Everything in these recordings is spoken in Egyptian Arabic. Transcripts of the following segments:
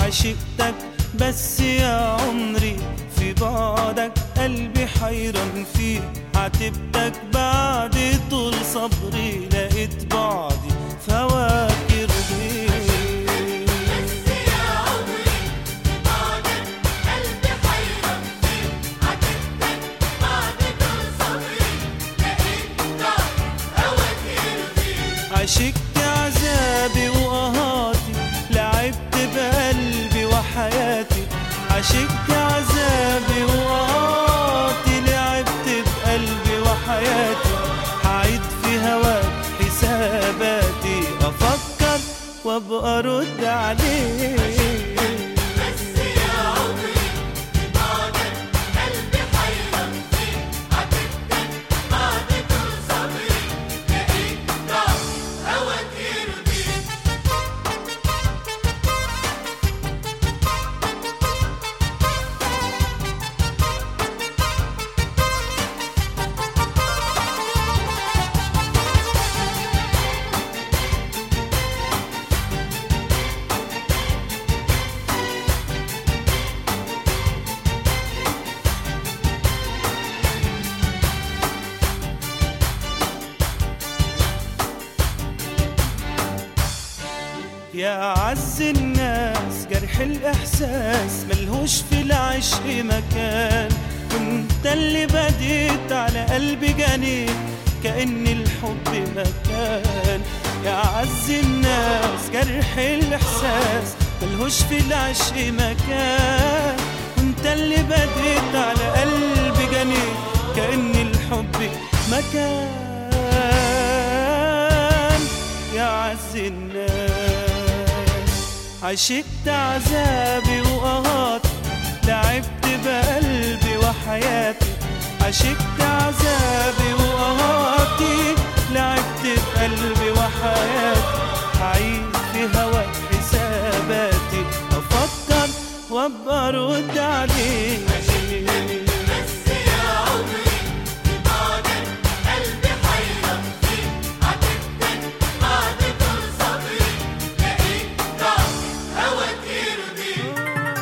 عشقتك بس يا عمري في بعدك قلبي حيران فيه عاتبتك بعد طول صبري لقيت بعدي فواكر بيه بس يا عمري بعدك قلبي حيران فيك عاتبتك بعد طول صبري لقيت ضعف هواك يرضيك عشقت عذابي وقهاتي لعبت بقلبي وحياتي عشقت عذابي وقهاتي لعبت بقلبي وحياتي هعيد في هواك حساباتي افكر وابقى ارد عليك بس يا عمري بعدك قلبي حيران فيك عاتبتك بعد طول صبري لقيت ضعف هواك يرضيك يا عز الناس جرح الإحساس ملهوش في العشق مكان وانت اللي بديت على قلبي جنيت كأن الحب مكان يا عز الناس جرح الإحساس ملهوش في العشق مكان وانت اللي بديت على قلبي جنيت كأن الحب مكان يا عز الناس عشقت عذابي وقهاتي لعبت بقلبي وحياتي عشقت عذابي وقهاتي لعبت بقلبي وحياتي هعيد في هواك حساباتي افكر وابقى ارد عليك بس يا عمري بعدك قلبي حيران فيك عاتبتك بعد طول صبري لقيت ضعف هواك يرضيك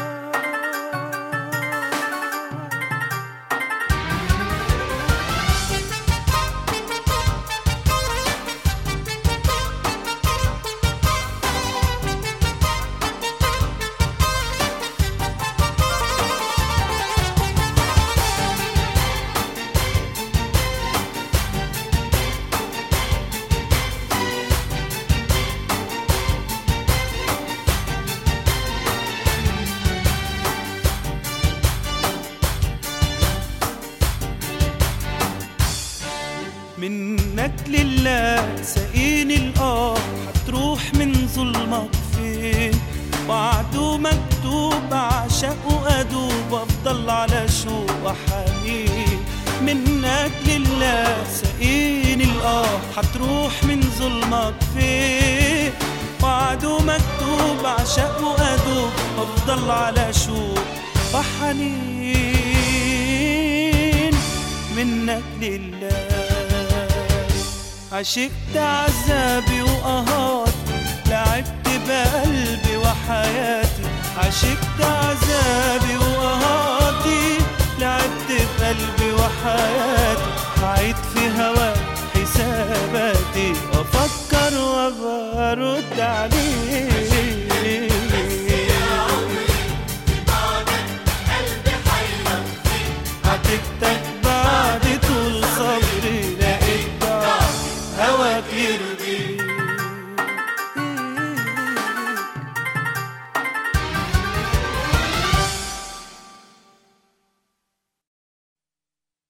منك لله سقيني الآه هتروح من ظلمك فين وعده مكتوب عشق وأدوب أفضل على شوق وحنين منك لله سقيني الآه هتروح من ظلمك فين وعده مكتوب عشق وأدوب أفضل على شوق وحنين منك لله عشقت عذابي وقهاتي لعبت بقلبي وحياتي عشقت عذابي وقهاتي لعبت بقلبي وحياتي عيد في هواك